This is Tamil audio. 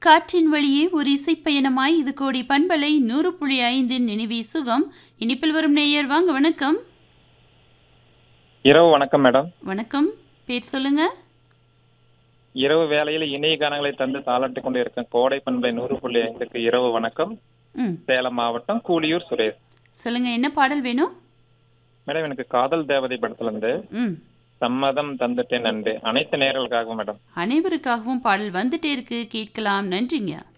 காற்றின் வழியே ஒரு இசைப்பயணமாய் இது கோடி பண்பலை நூறு புள்ளி ஐந்தின் நினைவி சுகம் இனிப்பில் வரும் நேயர் வாங்க வணக்கம் இரவு வணக்கம் மேடம் வணக்கம் பேர் சொல்லுங்க இரவு வேளையில் இணைய கானங்களை தந்து தாளாட்டி கொண்டு இருக்கும் கோடை பண்பை நூறு புள்ளி ஐந்துக்கு இரவு வணக்கம் ம் சேலம் மாவட்டம் கூலியூர் சுரேஷ் சொல்லுங்க என்ன பாடல் வேணும் மேடம் எனக்கு காதல் தேவதை படத்துல இருந்து ம் சம்மதம் தந்துட்டேன் நண்டு அனைத்து நேர்களுக்காகவும் மேடம் அனைவருக்காகவும் பாடல் வந்துட்டே இருக்கு கேட்கலாம் நன்றிங்க